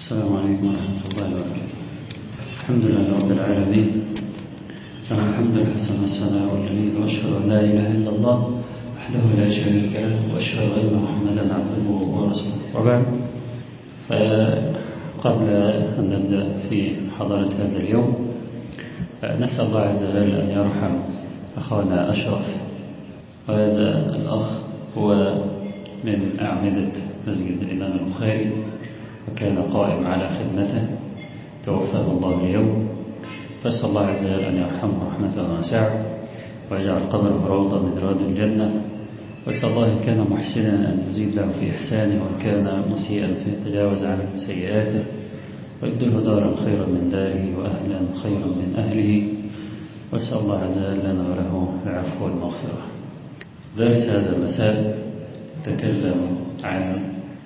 السلام عليكم ورحمة الله وبركاته الحمد لله رب العالمين له الحمد الحسن والثناء والجميل وأشهد أن لا إله إلا الله وحده لا شريك له وأشهد أن محمدا عبده ورسوله وبعد فقبل أن نبدأ في حضارة هذا اليوم نسأل الله عز وجل أن يرحم أخانا أشرف وهذا الأخ هو من أعمدة مسجد الإمام البخاري وكان قائم على خدمته توفاه الله اليوم فاسأل الله عز وجل أن يرحمه رحمة واسعة ويجعل قبره روضة من رياض الجنة واسأل الله إن كان محسنا أن يزيد له في إحسانه وإن كان مسيئا فيتجاوز عن سيئاته ويبدله دارا خيرا من داره وأهلا خيرا من أهله واسأل الله عز وجل لنا وله العفو والمغفرة درس هذا المساء تكلم عن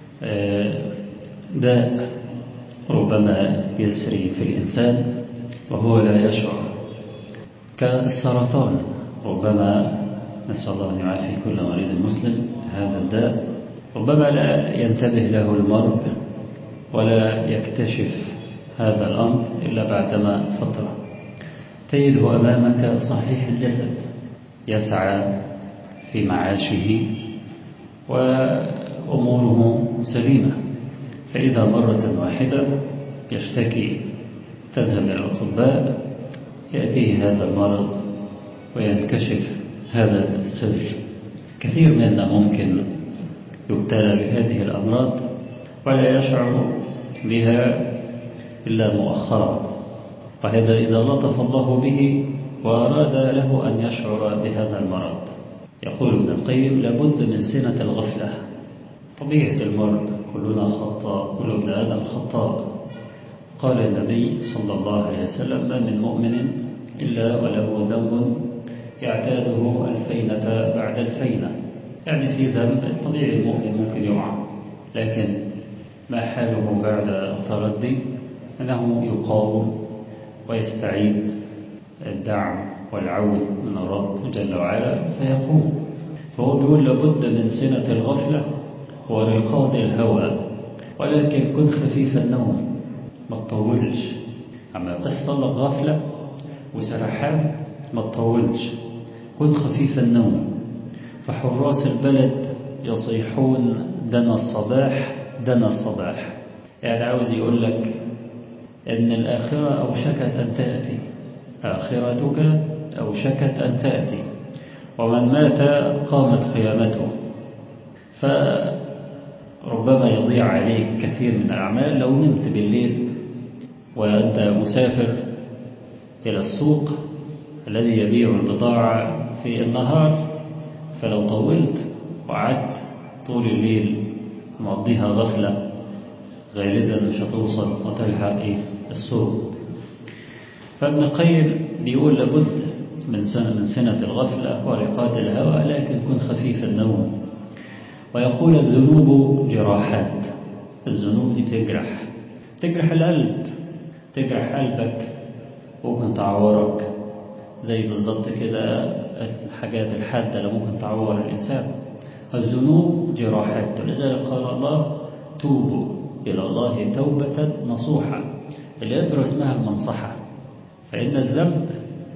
داء ربما يسري في الإنسان وهو لا يشعر كالسرطان ربما نسأل الله أن يعافي كل مريض مسلم هذا الداء ربما لا ينتبه له المرض ولا يكتشف هذا الأمر إلا بعدما فترة تجده أمامك صحيح الجسد يسعى في معاشه وأموره سليمة فإذا مرة واحدة يشتكي تذهب إلى الأطباء يأتيه هذا المرض وينكشف هذا السر كثير منا ممكن يبتلى بهذه الأمراض ولا يشعر بها إلا مؤخرا وهذا إذا لطف الله به وأراد له أن يشعر بهذا المرض يقول ابن القيم لابد من سنة الغفلة طبيعة المرض كلنا خطاء كل ابن آدم خطاء قال النبي صلى الله عليه وسلم ما من مؤمن إلا وله ذنب يعتاده الفينة بعد الفينة يعني في ذنب طبيعي المؤمن ممكن يقع لكن ما حاله بعد التردي أنه يقاوم ويستعيد الدعم والعون من الرب جل وعلا فيقوم فهو بيقول لابد من سنة الغفلة ورقاد الهوى ولكن كن خفيف النوم ما تطولش أما تحصل لك غفلة وسرحان ما تطولش كن خفيف النوم فحراس البلد يصيحون دنا الصباح دنا الصباح يعني عاوز يقول لك إن الآخرة أوشكت أن تأتي آخرتك أوشكت أن تأتي ومن مات قامت قيامته فربما يضيع عليك كثير من الأعمال لو نمت بالليل وأنت مسافر إلى السوق الذي يبيع البضاعة في النهار فلو طولت وقعدت طول الليل مقضيها غفلة غالبا مش هتوصل وتلحق إيه السوق فابن القيم بيقول لابد من سنة, من سنة الغفلة ورقاد الهوى لكن كن خفيف النوم ويقول الذنوب جراحات الذنوب دي تجرح تجرح القلب تجرح قلبك ممكن تعورك زي بالظبط كده الحاجات الحادة اللي ممكن تعور الإنسان الذنوب جراحات ولذلك قال الله توبوا إلى الله توبة نصوحة الإبرة اسمها المنصحة فإن الذنب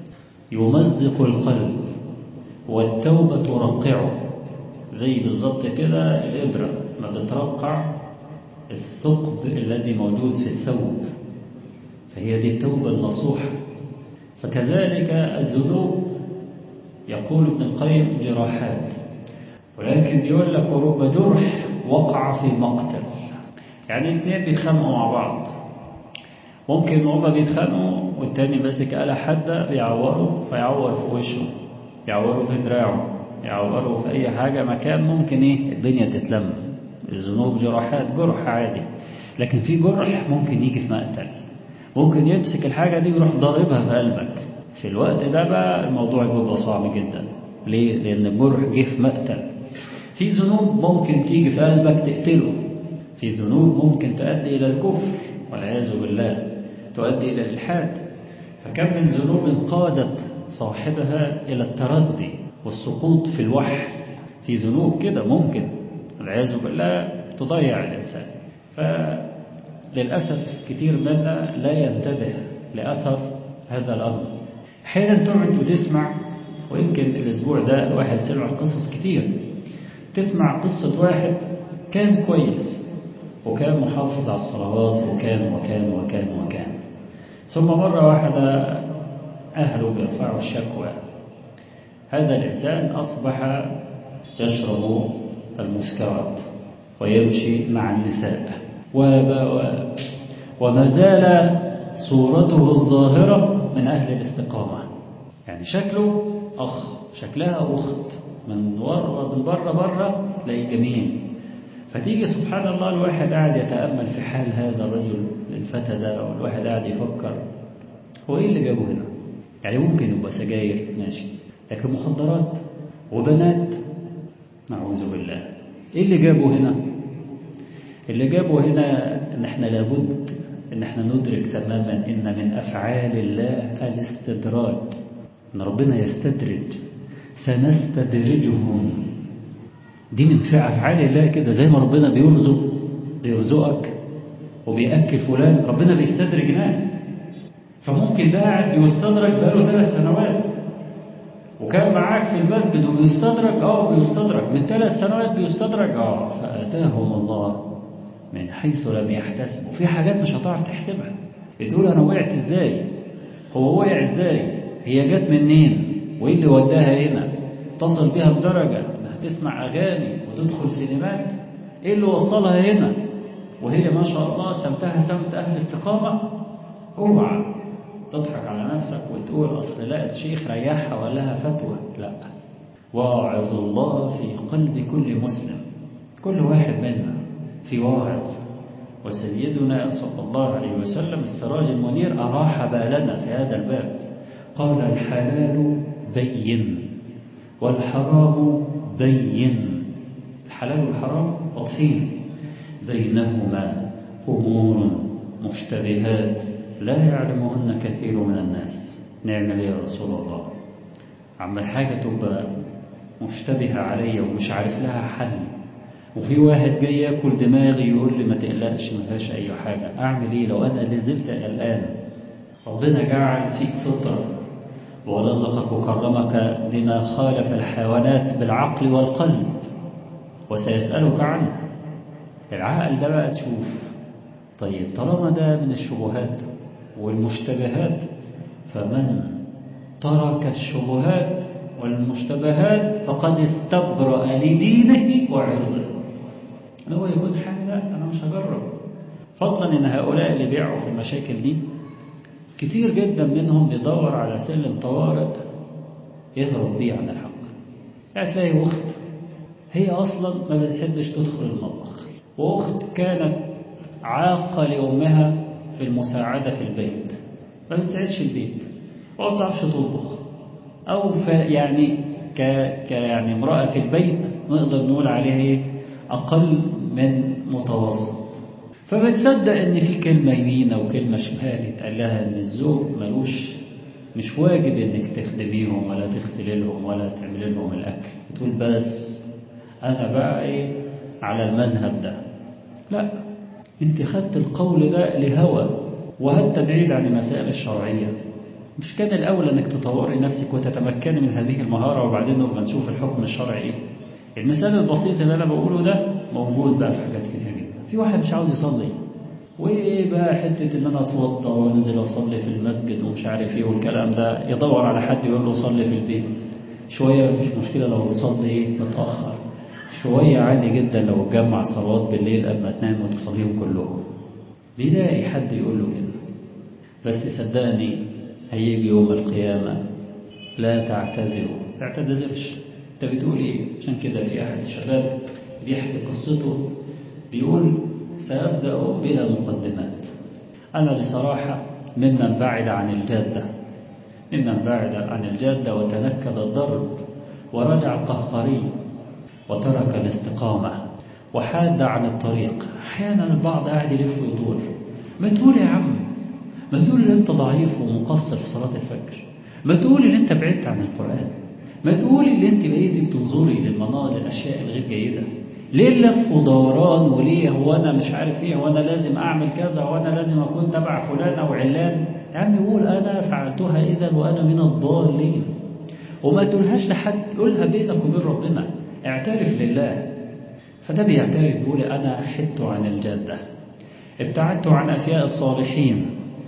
يمزق القلب والتوبة ترقعه زي بالظبط كده الإبرة ما بترقع الثقب الذي موجود في الثوب فهي دي التوبة النصوحة فكذلك الذنوب يقول ابن القيم جراحات ولكن يقول لك ورب جرح وقع في مقتل يعني اثنين بيتخانقوا مع بعض ممكن هما بيتخانقوا والتاني ماسك آلة حادة بيعوره فيعور في وشه يعوره في دراعه يعوره في أي حاجة مكان ممكن إيه الدنيا تتلم الذنوب جراحات جرح عادي لكن في جرح ممكن يجي في مقتل ممكن يمسك الحاجة دي يروح ضاربها في قلبك في الوقت ده بقى الموضوع بيبقى صعب جدا ليه؟ لأن الجرح جه في مقتل في ذنوب ممكن تيجي في قلبك تقتله في ذنوب ممكن تؤدي إلى الكفر والعياذ بالله تؤدي إلى الإلحاد فكم من ذنوب قادت صاحبها إلى التردي والسقوط في الوحي في ذنوب كده ممكن والعياذ بالله تضيع الإنسان للأسف كتير منا لا ينتبه لأثر هذا الأمر أحيانا تقعد وتسمع ويمكن الأسبوع ده الواحد سمع قصص كتير تسمع قصة واحد كان كويس وكان محافظ على الصلوات وكان وكان وكان وكان ثم مرة واحدة أهله بيرفعوا الشكوى هذا الإنسان أصبح يشرب المسكرات ويمشي مع النساء وما زال صورته الظاهرة من أهل الاستقامة يعني شكله أخ شكلها أخت من ورا من بره بره تلاقيه جميل فتيجي سبحان الله الواحد قاعد يتأمل في حال هذا الرجل الفتى ده والواحد قاعد يفكر هو ايه اللي جابه هنا يعني ممكن يبقى سجاير ماشي لكن مخدرات وبنات نعوذ بالله ايه اللي جابه هنا اللي جابه هنا ان احنا لابد ان احنا ندرك تماما ان من افعال الله الاستدراج ان ربنا يستدرج سنستدرجهم دي من افعال الله كده زي ما ربنا بيرزق بيرزقك وبيأكل فلان ربنا بيستدرج ناس فممكن ده قاعد بيستدرج بقاله ثلاث سنوات وكان معاك في المسجد وبيستدرج اه بيستدرج من ثلاث سنوات بيستدرج اه فاتاهم الله من حيث لم يحتسبوا في حاجات مش هتعرف تحسبها بتقول انا وقعت ازاي هو وقع ازاي هي جت منين وايه اللي وداها هنا تصل بها بدرجه انها تسمع اغاني وتدخل سينمات ايه اللي وصلها هنا وهي ما شاء الله سمتها سمت اهل استقامه اوعى تضحك على نفسك وتقول أصل لقت شيخ ريحها ولها فتوى لا واعظ الله في قلب كل مسلم كل واحد منا في واعظ وسيدنا صلى الله عليه وسلم السراج المنير أراح بالنا في هذا الباب قال الحلال بين والحرام بين الحلال والحرام واضحين بينهما أمور مشتبهات لا يعلمهن كثير من الناس نعمل ايه يا رسول الله عم الحاجة تبقى مشتبهة عليا ومش عارف لها حل وفي واحد جاي ياكل دماغي يقول لي ما تقلقش ما فيهاش اي حاجة اعمل ايه لو انا لازلت قلقان ربنا جعل فيك فطرة ورزقك وكرمك بما خالف الحيوانات بالعقل والقلب وسيسألك عنه العقل ده بقى تشوف طيب طالما ده من الشبهات والمشتبهات فمن ترك الشبهات والمشتبهات فقد استبرأ لدينه وعرضه أنا هو يقول حاجة لا أنا مش هجرب فضلا إن هؤلاء اللي بيعوا في المشاكل دي كتير جدا منهم بيدور على سلم طوارئ يهرب بيه عن الحق هتلاقي أخت هي أصلا ما بتحبش تدخل المطبخ وأخت كانت عاقة لأمها في المساعدة في البيت ما بتساعدش البيت وما بتعرفش تطبخ أو يعني ك... ك يعني امرأة في البيت نقدر نقول عليها إيه أقل من متوسط فبتصدق إن في كلمة يمين أو كلمة شمال يتقال لها إن الزوج ملوش مش واجب إنك تخدميهم ولا تغسلي لهم ولا تعملي لهم الأكل بتقول بس أنا بقى إيه على المذهب ده لا انت خدت القول ده لهوى وهدت بعيد عن المسائل الشرعية مش كان الأول أنك تطوري نفسك وتتمكني من هذه المهارة وبعدين نبقى نشوف الحكم الشرعي إيه المثال البسيط اللي أنا بقوله ده موجود بقى في حاجات كتير جدا في واحد مش عاوز يصلي وإيه بقى حتة إن أنا أتوضى وأنزل أصلي في المسجد ومش عارف إيه والكلام ده يدور على حد يقول له صلي في البيت شوية مفيش مشكلة لو تصلي متأخر شوية عادي جدا لو تجمع صلوات بالليل قبل ما تنام وتصليهم كلهم بيلاقي حد يقول له كده بس صدقني هيجي يوم القيامة لا تعتذروا تعتذرش انت بتقول ايه عشان كده في احد الشباب بيحكي قصته بيقول سأبدأ بلا مقدمات أنا بصراحة ممن بعد عن الجادة ممن بعد عن الجادة وتنكب الضرب ورجع قهقري وترك الاستقامة وحاد عن الطريق أحيانا البعض قاعد يلف ويدور ما تقول يا عم ما تقول ان انت ضعيف ومقصر في صلاة الفجر ما تقول ان انت بعدت عن القرآن ما تقول ان انت بقيتي بتنظري للمناظر الاشياء الغير جيدة ليه لف ودوران وليه هو أنا مش عارف إيه هو أنا لازم أعمل كذا وأنا لازم أكون تبع فلان أو علان يا عم يقول أنا فعلتها إذا وأنا من الضالين وما تقولهاش لحد قولها بينك وبين ربنا اعترف لله فده بيعترف بيقول أنا حدت عن الجادة ابتعدت عن أفياء الصالحين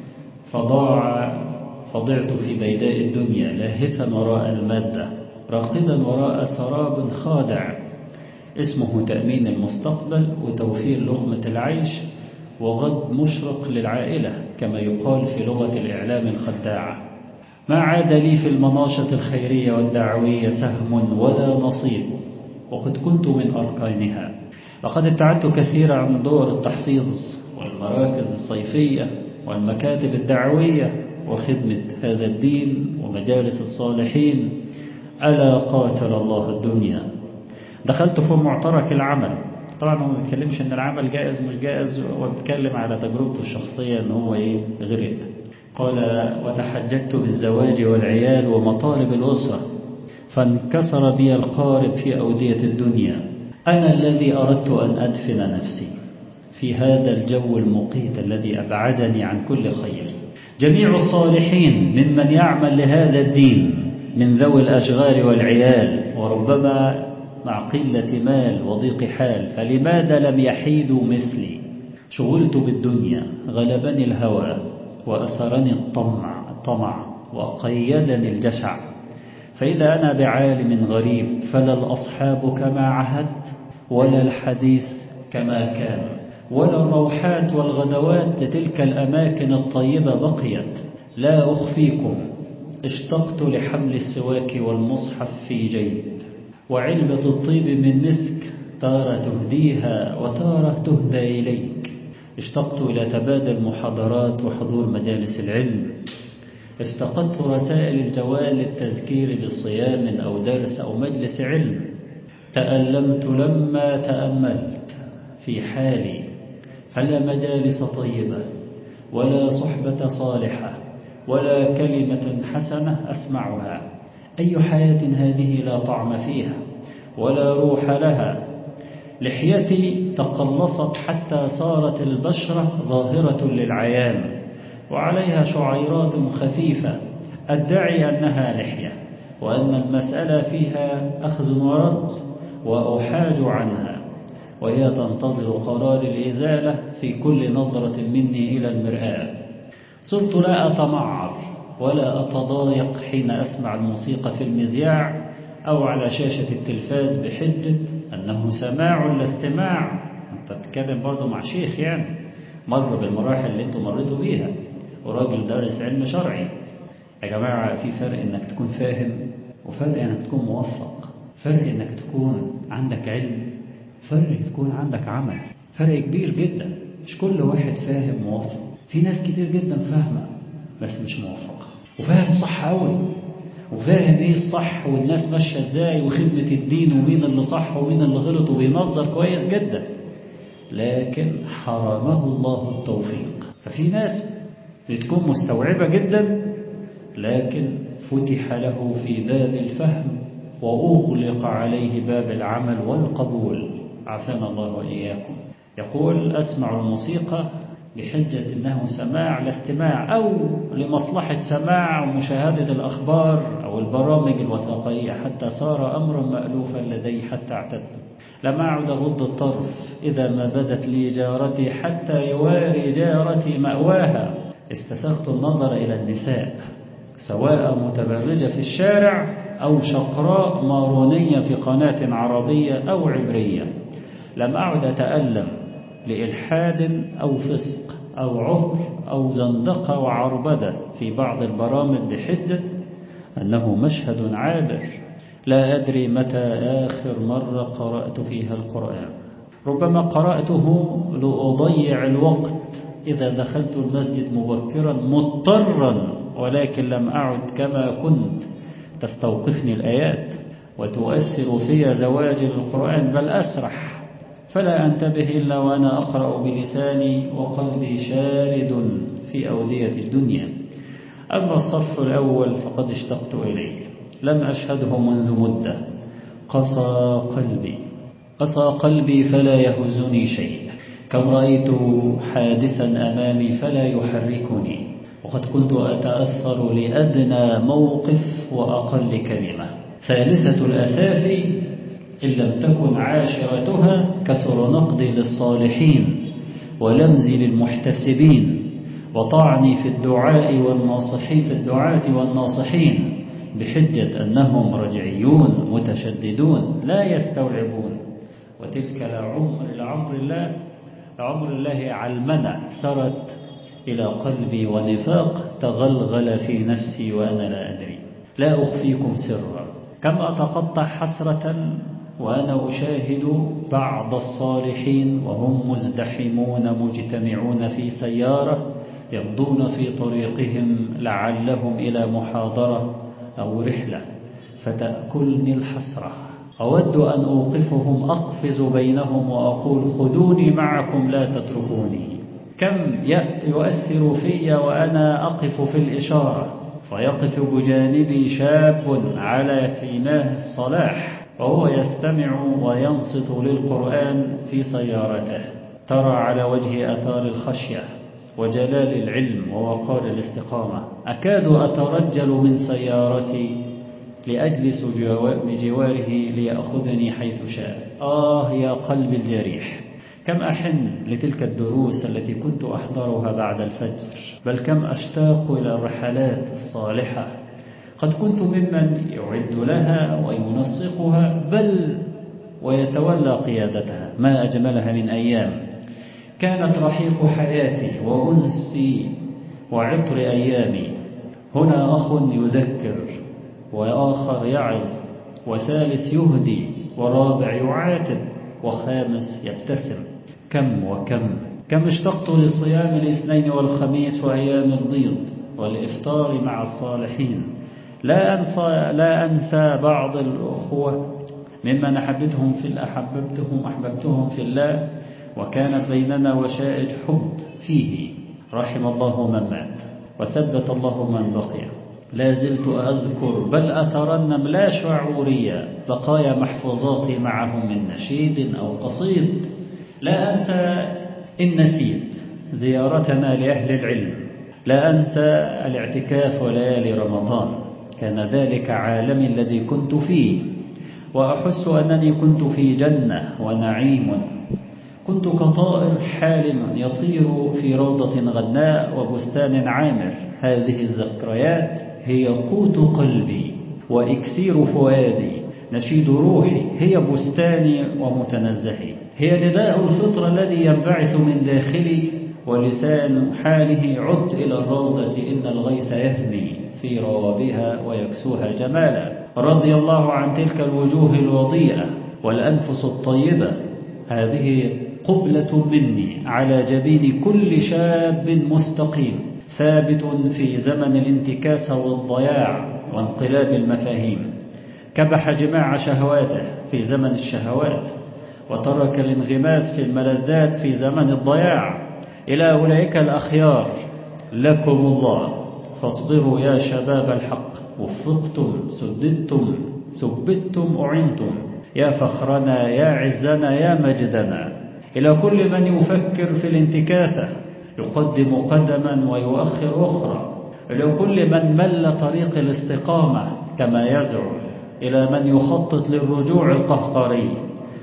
فضاع فضعت في بيداء الدنيا لاهثا وراء المادة راقدا وراء سراب خادع اسمه تأمين المستقبل وتوفير لقمة العيش وغد مشرق للعائلة كما يقال في لغة الإعلام الخداعة ما عاد لي في المناشط الخيرية والدعوية سهم ولا نصيب وقد كنت من أركانها لقد ابتعدت كثيرا عن دور التحفيظ والمراكز الصيفية والمكاتب الدعوية وخدمة هذا الدين ومجالس الصالحين ألا قاتل الله الدنيا دخلت في معترك العمل طبعا هو ما بيتكلمش ان العمل جائز مش جائز هو بيتكلم على تجربته الشخصية ان هو ايه غرق قال وتحججت بالزواج والعيال ومطالب الأسرة فانكسر بي القارب في أودية الدنيا أنا الذي أردت أن أدفن نفسي في هذا الجو المقيت الذي أبعدني عن كل خير جميع الصالحين ممن يعمل لهذا الدين من ذوي الأشغال والعيال وربما مع قلة مال وضيق حال فلماذا لم يحيدوا مثلي شغلت بالدنيا غلبني الهوى وأسرني الطمع الطمع وقيدني الجشع فإذا أنا بعالم غريب فلا الأصحاب كما عهدت ولا الحديث كما كان ولا الروحات والغدوات لتلك الأماكن الطيبة بقيت لا أخفيكم اشتقت لحمل السواك والمصحف في جيب وعلبة الطيب من مسك تارة تهديها وتارة تهدى إليك اشتقت إلى تبادل المحاضرات وحضور مجالس العلم افتقدت رسائل الجوال للتذكير بصيام أو درس أو مجلس علم تألمت لما تأملت في حالي فلا مجالس طيبة ولا صحبة صالحة ولا كلمة حسنة أسمعها أي حياة هذه لا طعم فيها ولا روح لها لحيتي تقلصت حتى صارت البشرة ظاهرة للعيان وعليها شعيرات خفيفة أدعي أنها لحية وأن المسألة فيها أخذ ورد وأحاج عنها وهي تنتظر قرار الإزالة في كل نظرة مني إلى المرآة صرت لا أتمعر ولا أتضايق حين أسمع الموسيقى في المذياع أو على شاشة التلفاز بحجة أنه سماع لا استماع أنت تتكلم برضه مع شيخ يعني مر بالمراحل اللي انتم مريتوا بيها وراجل دارس علم شرعي يا جماعة في فرق انك تكون فاهم وفرق انك تكون موفق فرق انك تكون عندك علم فرق تكون عندك عمل فرق كبير جدا مش كل واحد فاهم موفق في ناس كتير جدا فاهمة بس مش موفقة وفاهم صح قوي وفاهم ايه الصح والناس ماشيه ازاي وخدمة الدين ومين اللي صح ومين اللي غلط وبينظر كويس جدا لكن حرمه الله التوفيق ففي ناس بتكون مستوعبة جدا لكن فتح له في باب الفهم وأغلق عليه باب العمل والقبول عافانا الله وإياكم يقول أسمع الموسيقى بحجة أنه سماع لا استماع أو لمصلحة سماع ومشاهدة الأخبار أو البرامج الوثائقية حتى صار أمرا مألوفا لدي حتى اعتدت لم أعد أغض الطرف إذا ما بدت لي جارتي حتى يواري جارتي مأواها استسرت النظر إلى النساء سواء متبرجة في الشارع أو شقراء مارونية في قناة عربية أو عبرية لم أعد أتألم لإلحاد أو فسق أو عهر أو زندقة وعربدة في بعض البرامج بحدة أنه مشهد عابر لا أدري متى آخر مرة قرأت فيها القرآن ربما قرأته لأضيع الوقت إذا دخلت المسجد مبكرا مضطرا ولكن لم أعد كما كنت تستوقفني الآيات وتؤثر في زواج القرآن بل أسرح فلا أنتبه إلا وأنا أقرأ بلساني وقلبي شارد في أودية الدنيا أما الصف الأول فقد اشتقت إليه لم أشهده منذ مدة قصى قلبي قسى قلبي فلا يهزني شيء كم رأيت حادثا أمامي فلا يحركني وقد كنت أتأثر لأدنى موقف وأقل كلمة ثالثة الأساف إن لم تكن عاشرتها كثر نقدي للصالحين ولمزي للمحتسبين وطعني في الدعاء والناصحين في الدعاة والناصحين بحجة أنهم رجعيون متشددون لا يستوعبون وتلك لعمر لعمر الله لعمر الله علمنا سرت إلى قلبي ونفاق تغلغل في نفسي وأنا لا أدري لا أخفيكم سرا كم أتقطع حسرة وأنا أشاهد بعض الصالحين وهم مزدحمون مجتمعون في سيارة يمضون في طريقهم لعلهم إلى محاضرة أو رحلة فتأكلني الحسرة أود أن أوقفهم أقفز بينهم وأقول خذوني معكم لا تتركوني كم يؤثر في وأنا أقف في الإشارة فيقف بجانبي شاب على سيماه الصلاح وهو يستمع وينصت للقرآن في سيارته ترى على وجه أثار الخشية وجلال العلم ووقار الاستقامة أكاد أترجل من سيارتي لأجلس بجواره ليأخذني حيث شاء آه يا قلبي الجريح كم أحن لتلك الدروس التي كنت أحضرها بعد الفجر بل كم أشتاق إلى الرحلات الصالحة قد كنت ممن يعد لها وينسقها بل ويتولى قيادتها ما أجملها من أيام كانت رحيق حياتي وأنسي وعطر أيامي هنا أخ يذكر وآخر يعظ وثالث يهدي ورابع يعاتب وخامس يبتسم كم وكم كم اشتقت لصيام الاثنين والخميس وأيام البيض والإفطار مع الصالحين لا أنسى, لا أنسى بعض الأخوة ممن أحببتهم في أحببتهم أحببتهم في الله وكانت بيننا وشائج حب فيه رحم الله من مات وثبت الله من بقي لا زلت أذكر بل أترنم لا شعوريا بقايا محفوظاتي معهم من نشيد أو قصيد لا أنسى إن نسيت زيارتنا لأهل العلم لا أنسى الاعتكاف وليالي رمضان كان ذلك عالمي الذي كنت فيه وأحس أنني كنت في جنة ونعيم كنت كطائر حالم يطير في روضة غناء وبستان عامر هذه الذكريات هي قوت قلبي وإكسير فؤادي نشيد روحي هي بستاني ومتنزهي هي نداء الفطر الذي ينبعث من داخلي ولسان حاله عد إلى الروضة إن الغيث يهمي في روابها ويكسوها جمالا رضي الله عن تلك الوجوه الوضيئة والأنفس الطيبة هذه قبلة مني على جبين كل شاب مستقيم ثابت في زمن الانتكاس والضياع وانقلاب المفاهيم كبح جماع شهواته في زمن الشهوات وترك الانغماس في الملذات في زمن الضياع إلى أولئك الأخيار لكم الله فاصبروا يا شباب الحق وفقتم سددتم ثبتم أعنتم يا فخرنا يا عزنا يا مجدنا إلى كل من يفكر في الانتكاسة يقدم قدما ويؤخر أخرى إلى كل من مل طريق الاستقامة كما يزعم إلى من يخطط للرجوع القهقري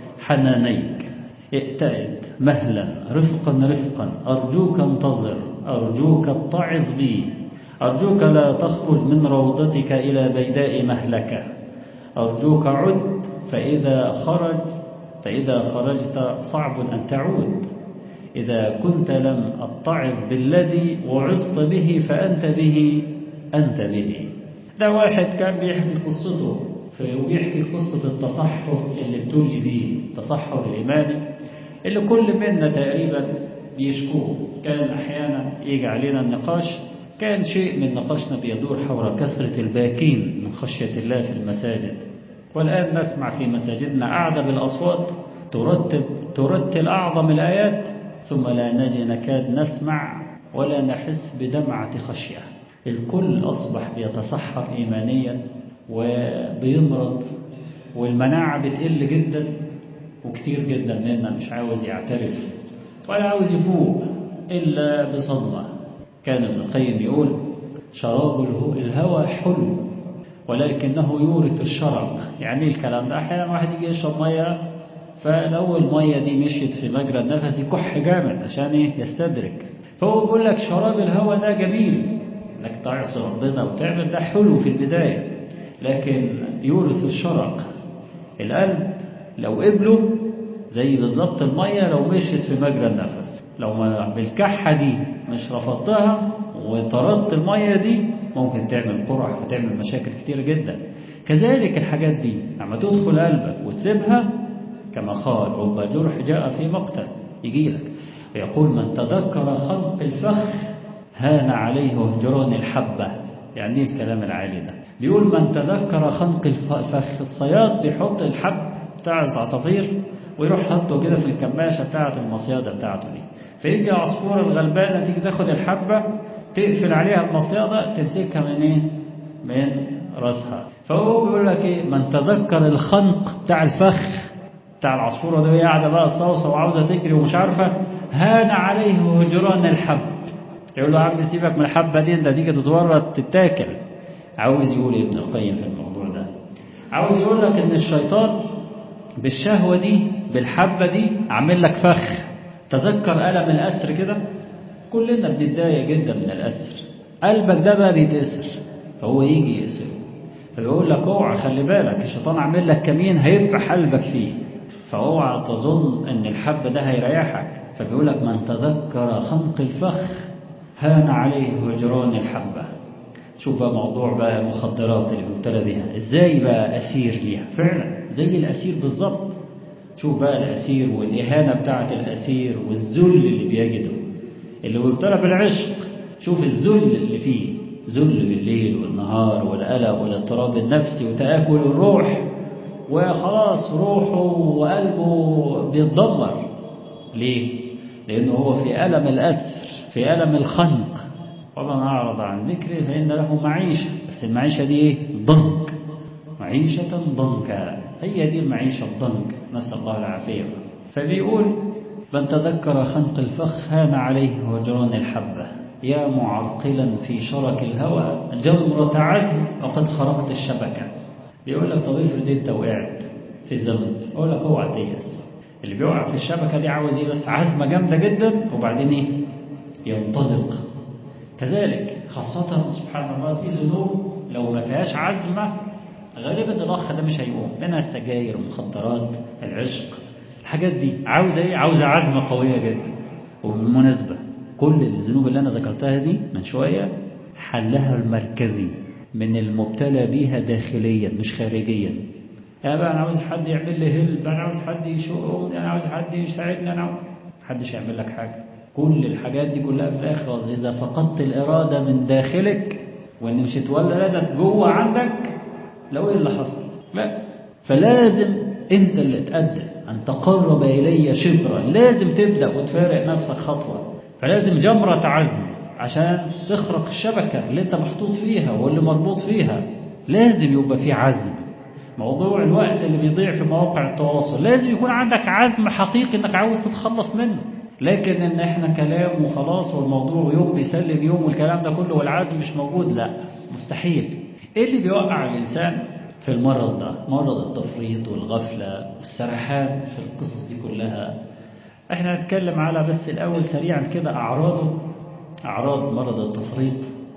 حنانيك ائتئد مهلا رفقا رفقا أرجوك انتظر أرجوك اتعظ بي أرجوك لا تخرج من روضتك إلى بيداء مهلكة أرجوك عد فإذا خرج فإذا خرجت صعب أن تعود إذا كنت لم أتعظ بالذي وعظت به فأنت به أنت به ده واحد كان بيحكي قصته وبيحكي قصة التصحر اللي بتولي بيه التصحر الإيماني اللي كل منا تقريبا بيشكوه كان أحيانا يجي علينا النقاش كان شيء من نقاشنا بيدور حول كثرة الباكين من خشية الله في المساجد والآن نسمع في مساجدنا أعذب الأصوات ترتب ترتل أعظم الآيات ثم لا نجي نكاد نسمع ولا نحس بدمعة خشية الكل أصبح بيتصحر إيمانيا وبيمرض والمناعة بتقل جدا وكتير جدا منا مش عاوز يعترف ولا عاوز يفوق إلا بصدمة كان ابن القيم يقول شراب الهوى حلو ولكنه يورث الشرق يعني ايه الكلام ده أحيانا واحد يجي يشرب مية فلو المية دي مشيت في مجرى النفس يكح جامد عشان ايه يستدرك فهو بيقول لك شراب الهوى ده جميل انك تعصي ربنا وتعمل ده حلو في البداية لكن يورث الشرق القلب لو قبله زي بالظبط المية لو مشيت في مجرى النفس لو ما بالكحة دي مش رفضتها وطردت المية دي ممكن تعمل قرح وتعمل مشاكل كتير جدا كذلك الحاجات دي لما تدخل قلبك وتسيبها كما قال رب جرح جاء في مقتل يجي لك ويقول من تذكر خلق الفخ هان عليه هجران الحبة يعني ايه الكلام العالي ده بيقول من تذكر خنق الفخ الصياد بيحط الحب بتاع العصافير ويروح حاطه كده في الكماشة بتاعة المصيادة بتاعته دي فيجي العصفورة الغلبانة تيجي تاخد الحبة تقفل عليها المصيادة تمسكها من ايه؟ من راسها فهو بيقول لك ايه من تذكر الخنق بتاع الفخ بتاع العصفورة دي قاعدة بقى تصوصة وعاوزة تجري ومش عارفة هان عليه هجران الحب يقول له يا عم سيبك من الحبة دي انت تيجي تتورط تتاكل عاوز يقول ايه ابن القيم في الموضوع ده عاوز يقول لك ان الشيطان بالشهوة دي بالحبة دي عامل لك فخ تذكر ألم الأسر كده كلنا بنتضايق جدا من الأسر قلبك ده بقى بيتأسر فهو يجي يأسره فبيقول لك اوعى خلي بالك الشيطان عامل لك كمين هيذبح قلبك فيه فاوعى تظن ان الحب ده هيريحك فبيقول لك من تذكر خنق الفخ هان عليه هجران الحبة شوف بقى موضوع بقى المخدرات اللي مبتلى بيها ازاي بقى اسير ليها فعلا زي الاسير بالظبط شوف بقى الاسير والاهانه بتاعه الاسير والذل اللي بيجده اللي مبتلى بالعشق شوف الذل اللي فيه ذل بالليل والنهار والقلق والاضطراب النفسي وتآكل الروح وخلاص روحه وقلبه بيتدمر ليه؟ لأنه هو في ألم الأسر في ألم الخنق ومن أعرض عن ذكري فإن له معيشة بس المعيشة دي إيه؟ ضنك معيشة ضنكا هي دي المعيشة الضنك نسأل الله العافية فبيقول من تذكر خنق الفخ هان عليه هجران الحبة يا معرقلا في شرك الهوى جمرة عزم وقد خرقت الشبكة بيقول لك طب افرض انت وقعت في ذنب اقول لك اوعى تيأس اللي بيقع في الشبكة دي عاوز ايه بس عزمة جامدة جدا وبعدين ايه ينطلق كذلك خاصة سبحان الله في ذنوب لو ما فيهاش عزمة غالبا الاخ ده مش هيقوم منها السجاير المخدرات العشق الحاجات دي عاوزه ايه عاوزه عزمه قويه جدا وبالمناسبه كل الذنوب اللي انا ذكرتها دي من شويه حلها المركزي من المبتلى بيها داخليا مش خارجيا انا بقى انا عاوز حد يعمل لي هلب انا عاوز حد يشوفني انا عاوز حد يساعدني انا عاوز محدش يعمل لك حاجه كل الحاجات دي كلها في الاخر اذا فقدت الاراده من داخلك وان مش اتولدت جوه عندك لو ايه اللي حصل لا فلازم انت اللي تقدم ان تقرب الي شبرا لازم تبدا وتفارق نفسك خطوه فلازم جمره عزم عشان تخرق الشبكه اللي انت محطوط فيها واللي مربوط فيها لازم يبقى في عزم موضوع الوقت اللي بيضيع في مواقع التواصل لازم يكون عندك عزم حقيقي انك عاوز تتخلص منه لكن ان احنا كلام وخلاص والموضوع يوم بيسلم يوم والكلام ده كله والعزم مش موجود لا مستحيل ايه اللي بيوقع الانسان في المرض ده مرض التفريط والغفلة والسرحان في القصص دي كلها احنا هنتكلم على بس الاول سريعا كده اعراضه اعراض مرض التفريط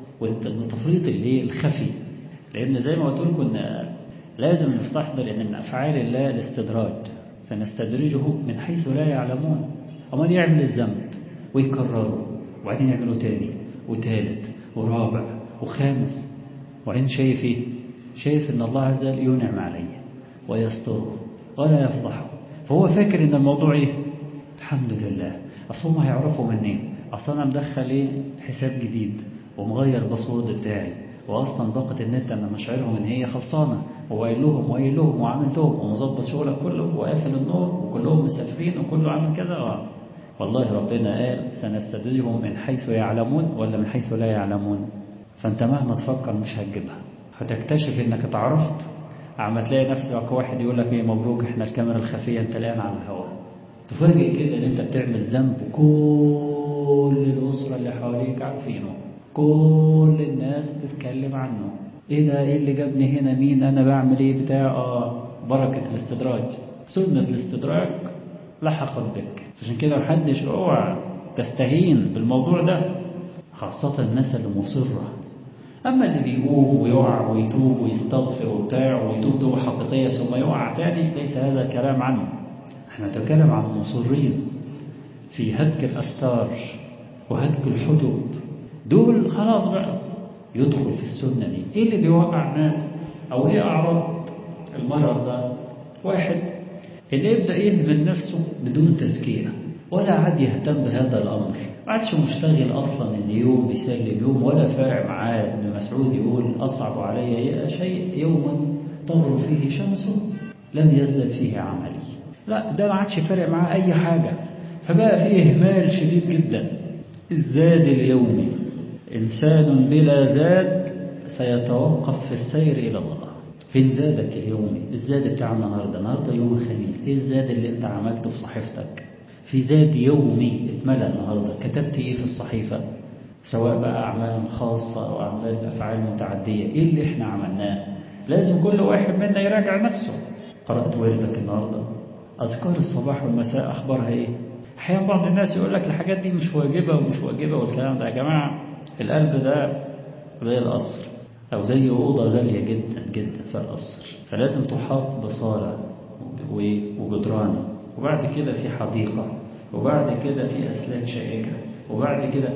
والتفريط اللي الخفي لان زي ما قلت لكم ان لازم نستحضر ان من افعال الله الاستدراج سنستدرجه من حيث لا يعلمون امال يعمل الذنب ويكرره وبعدين يعمله تاني وتالت ورابع وخامس وبعدين شايف ايه شايف ان الله عز وجل ينعم عليه ويستره ولا يفضحه فهو فاكر ان الموضوع ايه الحمد لله اصل هم هيعرفوا منين اصل انا مدخل ايه حساب جديد ومغير باسورد بتاعي واصلا باقه النت انا مشعرهم ان هي خلصانه وقايل لهم وقايل لهم وعامل لهم ومظبط شغلك كله وقافل النور وكلهم مسافرين وكله عامل كده اه والله ربنا قال سنستدرجهم من حيث يعلمون ولا من حيث لا يعلمون فانت مهما تفكر مش هتجيبها هتكتشف انك اتعرفت عم تلاقي نفسك واحد يقول لك ايه مبروك احنا الكاميرا الخفية انت الآن على الهواء تفاجئ كده ان انت بتعمل ذنب كل الأسرة اللي حواليك عارفينه كل الناس تتكلم عنه ايه ده ايه اللي جابني هنا مين انا بعمل ايه بتاع اه بركة الاستدراج سنة الاستدراج لحقت بك عشان كده محدش اوعى تستهين بالموضوع ده خاصة الناس اللي مصرة أما اللي بيقوم ويقع ويتوب ويستغفر وبتاع ويتوب توبة حقيقية ثم يقع تاني ليس هذا الكلام عنه احنا نتكلم عن المصرين في هتك الأستار وهتك الحدود دول خلاص بقى يدخل في السنة دي ايه اللي بيوقع الناس او ايه اعراض المرض ده واحد اللي يبدأ يهمل نفسه بدون تزكية ولا عاد يهتم بهذا الأمر ما عادش مشتغل أصلا إن يوم بيسلم يوم ولا فارق معاه ابن مسعود يقول أصعب علي شيء يوما تغرب فيه شمسه لم يزدد فيه عملي لا ده ما عادش فارق معاه أي حاجة فبقى فيه إهمال شديد جدا الزاد اليومي إنسان بلا زاد سيتوقف في السير إلى الله فين زادك اليومي الزاد بتاع النهاردة النهاردة يوم الخميس ايه الزاد اللي انت عملته في صحيفتك في زاد يومي اتملى النهاردة كتبت ايه في الصحيفة سواء بقى أعمال خاصة أو أعمال أفعال متعدية ايه اللي احنا عملناه لازم كل واحد منا يراجع نفسه قرأت وردك النهاردة أذكار الصباح والمساء أخبارها ايه أحيانا بعض الناس يقول لك الحاجات دي مش واجبة ومش واجبة والكلام ده يا جماعة القلب ده زي القصر أو زي أوضة غالية جدا جدا في القصر فلازم تحاط بصالة وجدران وبعد كده في حديقة وبعد كده في أسلاك شائكة وبعد كده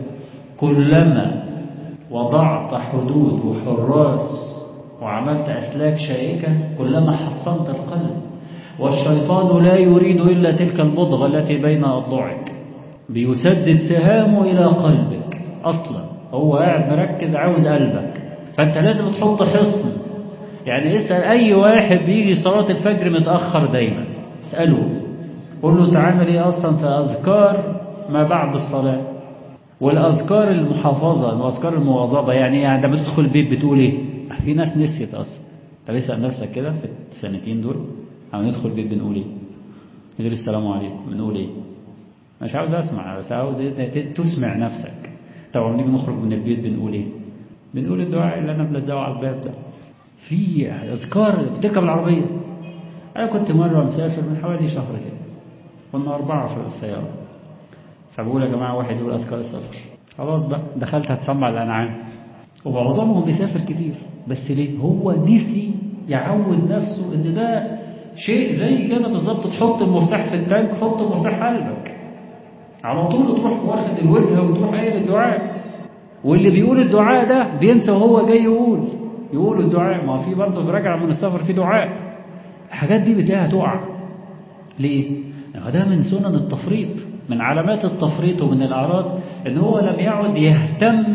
كلما وضعت حدود وحراس وعملت أسلاك شائكة كلما حصنت القلب والشيطان لا يريد إلا تلك المضغة التي بين أضلعك بيسدد سهامه إلى قلبك أصلا هو قاعد مركز عاوز قلبك فأنت لازم تحط حصن يعني اسأل أي واحد بيجي صلاة الفجر متأخر دايما اسأله قول له تعامل ايه أصلا في أذكار ما بعد الصلاة والأذكار المحافظة والأذكار المواظبة يعني يعني لما تدخل البيت بتقول ايه في ناس نسيت أصلا طب اسأل نفسك كده في السنتين دول لما ندخل البيت بنقول ايه نقول السلام عليكم بنقول ايه مش عاوز اسمع بس عاوز إيه؟ تسمع نفسك طب لما نيجي نخرج من البيت بنقول ايه بنقول الدعاء اللي انا ملزقه على الباب ده في اذكار بتركب العربيه انا كنت مره مسافر من حوالي شهر كده كنا اربعه في السياره فبقول يا جماعه واحد يقول اذكار السفر خلاص بقى دخلت هتسمع الانعام ومعظمهم بيسافر كتير بس ليه هو نسي يعود نفسه ان ده شيء زي كده بالظبط تحط المفتاح في التانك حط مفتاح قلبك على طول تروح واخد الوجهه وتروح قايل الدعاء واللي بيقول الدعاء ده بينسى وهو جاي يقول يقول الدعاء ما في برضه راجع من السفر في دعاء الحاجات دي بتلاقيها تقع ليه؟ ده من سنن التفريط من علامات التفريط ومن الأعراض ان هو لم يعد يهتم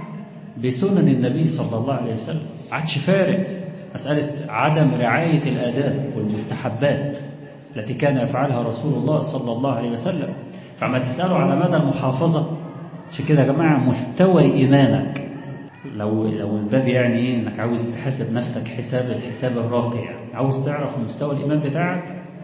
بسنن النبي صلى الله عليه وسلم عادش فارق مسألة عدم رعاية الآداب والمستحبات التي كان يفعلها رسول الله صلى الله عليه وسلم فما تسألوا على مدى المحافظة عشان كده يا جماعة مستوى إيمانك لو لو الباب يعني إيه إنك عاوز تحاسب نفسك حساب الحساب الراقي يعني عاوز تعرف مستوى الإيمان بتاعك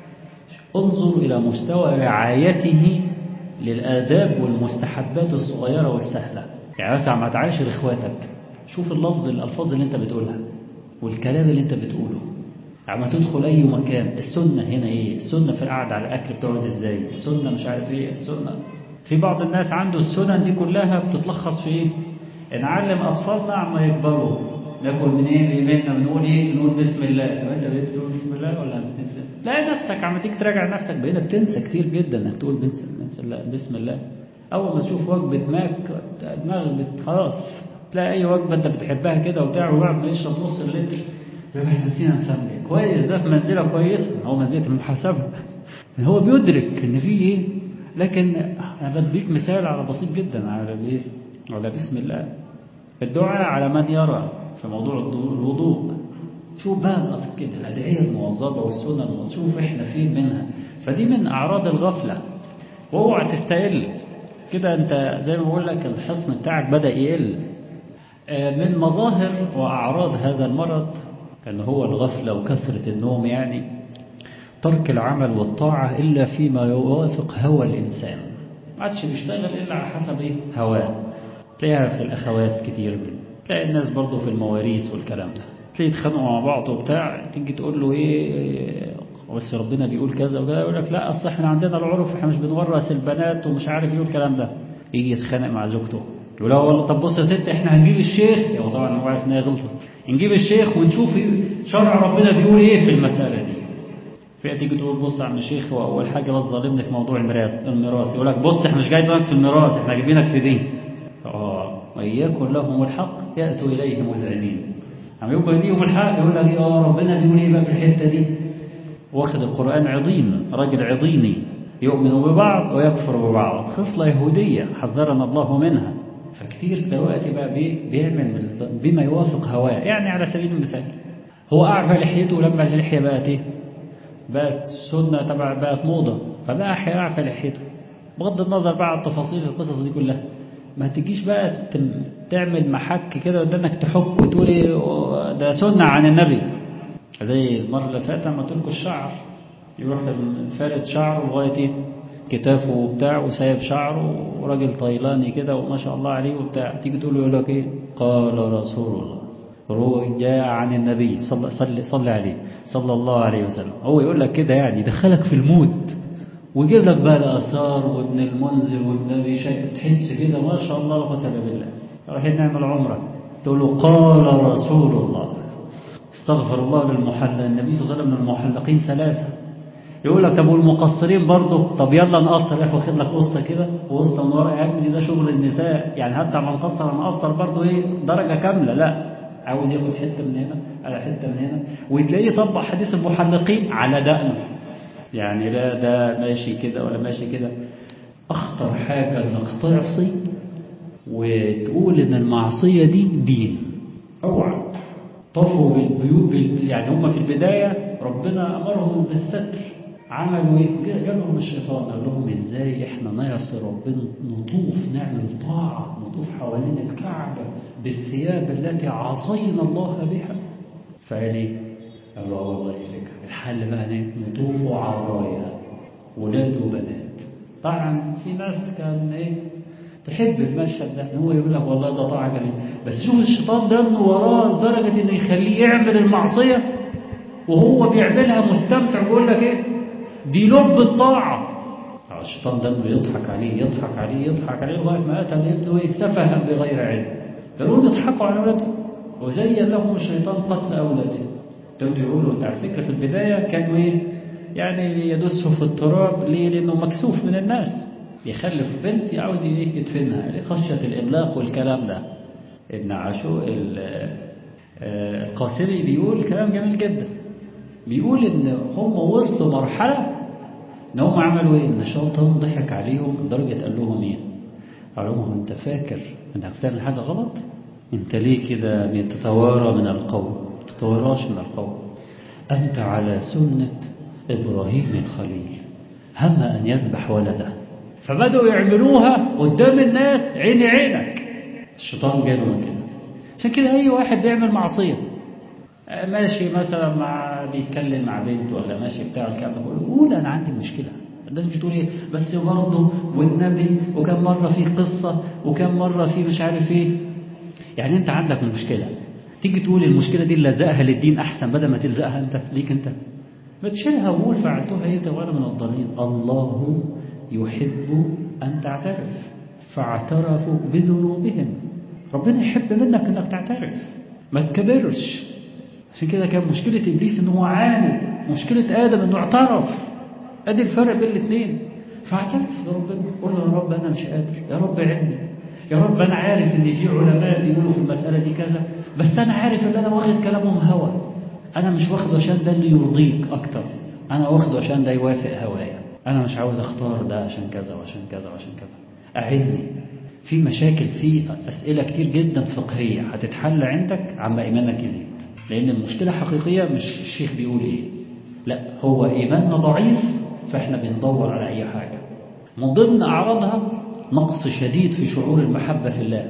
انظر إلى مستوى رعايته للآداب والمستحبات الصغيرة والسهلة يعني مثلا ما تعاشر إخواتك شوف اللفظ الألفاظ اللي أنت بتقولها والكلام اللي أنت بتقوله لما تدخل أي مكان السنة هنا إيه السنة في القعدة على الأكل بتقعد إزاي السنة مش عارف إيه السنة في بعض الناس عنده السنن دي كلها بتتلخص في ايه نعلم اطفالنا عما يكبروا ناكل من ايه بيمنا بنقول ايه بنقول بسم الله طب انت بقيت تقول بسم الله ولا بتنسى لا نفسك عم تيجي تراجع نفسك بقيت بتنسى كتير جدا انك تقول بسم الله بسم الله اول ما تشوف وجبه ماك دماغك خلاص تلاقي اي وجبه انت بتحبها كده وبتاع وبعد ما يشرب نص اللتر احنا نسينا نسمي كويس ده في منزله كويسه هو منزله المحاسبه هو بيدرك ان في ايه لكن أنا بديك مثال على بسيط جدا على الايه على بسم الله الدعاء على من يرى في موضوع الوضوء شوف بقى كده الأدعية الموظفة والسنن شوف احنا فين منها فدي من أعراض الغفلة واوعى تستقل كده انت زي ما بقول لك الحصن بتاعك بدأ يقل من مظاهر وأعراض هذا المرض أن هو الغفلة وكثرة النوم يعني ترك العمل والطاعة إلا فيما يوافق هوى الإنسان ما عادش بيشتغل إلا على حسب إيه هواه تلاقيها في الأخوات كتير من تلاقي الناس برضو في المواريث والكلام ده تلاقي يتخانقوا مع بعض وبتاع تيجي تقول له إيه بس ربنا بيقول كذا وكذا يقول لك لا أصل إحنا عندنا العرف إحنا مش بنورث البنات ومش عارف إيه الكلام ده يجي يتخانق مع زوجته يقول له والله طب بص يا ست إحنا هنجيب الشيخ هو طبعا هو عارف إن هي غلطت نجيب الشيخ ونشوف شرع ربنا بيقول إيه في المسألة دي فئة تيجي تقول بص يا عم الشيخ هو أول حاجة بس ظالمني في موضوع الميراث الميراث يقول لك بص احنا مش جايبينك في الميراث احنا جايبينك في دين اه وإياكم لهم الحق يأتوا إليه مذعنين عم يبقى ليهم الحق يقول لك اه ربنا بيقول ايه بقى في الحتة دي واخد القرآن عضين راجل عضيني يؤمن ببعض ويكفر ببعض خصلة يهودية حذرنا الله منها فكتير دلوقتي بقى بيعمل بما يوافق هواه يعني على سبيل المثال هو أعفى لحيته لما اللحية بقت ايه بقت سنة تبع بقت موضة فبقى أعفى لحيته بغض النظر بقى عن تفاصيل القصص دي كلها ما تجيش بقى تعمل محك كده قدامك تحك وتقول ايه ده سنة عن النبي زي المرة اللي فاتت لما تلقوا الشعر يروح فارد شعره لغاية ايه كتافه وبتاع وسايب شعره وراجل طيلاني كده وما شاء الله عليه وبتاع تيجي تقول له يقول لك ايه قال رسول الله روي جاء عن النبي صلى, صلى, صلى عليه صلى الله عليه وسلم هو يقول لك كده يعني يدخلك في المود ويجيب لك بقى الآثار وابن المنذر وابن أبي شيخ تحس كده ما شاء الله لا قوة إلا بالله رايحين نعمل عمرة تقول له قال رسول الله استغفر الله للمحلى النبي صلى الله عليه وسلم من المحلقين ثلاثة يقول لك طب والمقصرين برضه طب يلا نقصر يا واخد لك قصه كده وقصه من ورا يا ابني ده شغل النساء يعني حتى لما نقصر نقصر برضه ايه درجه كامله لا عاوز ياخد حته من هنا على حته من هنا وتلاقيه يطبق حديث المحلقين على دقنه يعني لا ده ماشي كده ولا ماشي كده اخطر حاجه انك تعصي وتقول ان المعصيه دي دين اوعى طفوا بالبيوت بال... يعني هم في البدايه ربنا امرهم بالستر عملوا ايه؟ جالهم الشيطان قال لهم ازاي احنا نعصي ربنا نطوف نعمل طاعه نطوف حوالين الكعبه بالثياب التي عصينا الله بها فقال ايه؟ قال له والله فكره الحل بقى ايه؟ نطوف عرايا ولاد وبنات طبعا في ناس كان ايه؟ تحب المشهد ده ان هو يقول لك والله ده طاعه جميله بس شوف الشيطان ده انه وراه لدرجه انه يخليه يعمل المعصيه وهو بيعملها مستمتع ويقول لك ايه؟ دي لب الطاعة الشيطان ده انه يضحك عليه يضحك عليه يضحك عليه لغاية ما قتل ابنه سفها بغير علم يقولون يضحكوا على أولادهم وزين لهم الشيطان قتل أولادهم تقول يقولوا انت على فكرة في البداية كانوا ايه يعني يدسوا في التراب ليه لأنه مكسوف من الناس يخلف بنت عاوز ايه يدفنها لخشية الإملاق والكلام ده ابن عاشور القاسمي بيقول كلام جميل جدا بيقول ان هم وصلوا مرحلة ان هم عملوا ايه ان الشيطان ضحك عليهم لدرجة قال لهم ايه قال لهم انت فاكر انك بتعمل حاجة غلط انت ليه كده بتتوارى من القوم تتواراش من القوم انت على سنة ابراهيم الخليل هم ان يذبح ولده فبدأوا يعملوها قدام الناس عيني عينك الشيطان جاله من كده عشان كده اي واحد بيعمل معصيه ماشي مثلا مع بيتكلم مع بنت ولا ماشي بتاع الكلام ده كله قول انا عندي مشكله الناس بتقول ايه بس برضه والنبي وكم مره في قصه وكم مره في مش عارف ايه يعني انت عندك مشكله تيجي تقول المشكله دي لزقها للدين احسن بدل ما تلزقها انت ليك انت ما تشيلها وقول فعلتها ايه وانا من الضالين الله يحب ان تعترف فاعترفوا بذنوبهم ربنا يحب منك انك تعترف ما تكبرش عشان كده كان مشكلة إبليس إن هو عاند مشكلة آدم إنه اعترف أدي الفرق بين الاثنين فاعترف لربنا قول له يا رب أنا مش قادر يا رب عندي يا رب أنا عارف إن في علماء بيقولوا في المسألة دي كذا بس أنا عارف إن أنا واخد كلامهم هوى أنا مش واخده عشان ده اللي يرضيك أكتر أنا واخده عشان ده يوافق هوايا أنا مش عاوز أختار ده عشان كذا وعشان كذا وعشان كذا أعني في مشاكل في أسئلة كتير جدا فقهية هتتحل عندك عما إيمانك يزيد لأن المشكلة حقيقية مش الشيخ بيقول إيه لا هو إيماننا ضعيف فإحنا بندور على أي حاجة من ضمن أعراضها نقص شديد في شعور المحبة في الله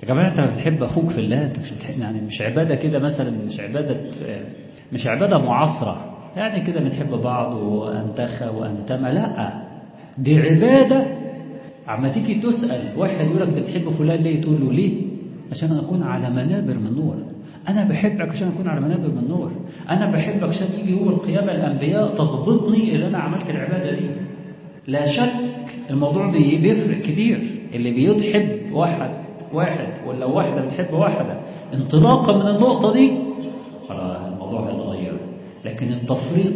يا جماعة أنت بتحب أخوك في الله أنت مش بتحب يعني مش عبادة كده مثلا مش عبادة مش عبادة معاصرة يعني كده بنحب بعض وأنتخى وأنتمى لا دي عبادة عما تيجي تسأل واحد يقول لك بتحب فلان ليه تقول له ليه عشان أكون على منابر من نور أنا بحبك عشان أكون على منابر من نور أنا بحبك عشان يجي يوم القيامة الأنبياء تغبطني إذا أنا عملت العبادة دي لا شك الموضوع بيفرق كتير اللي بيحب واحد واحد ولا واحدة بتحب واحدة انطلاقا من النقطة دي خلاص الموضوع هيتغير لكن التفريط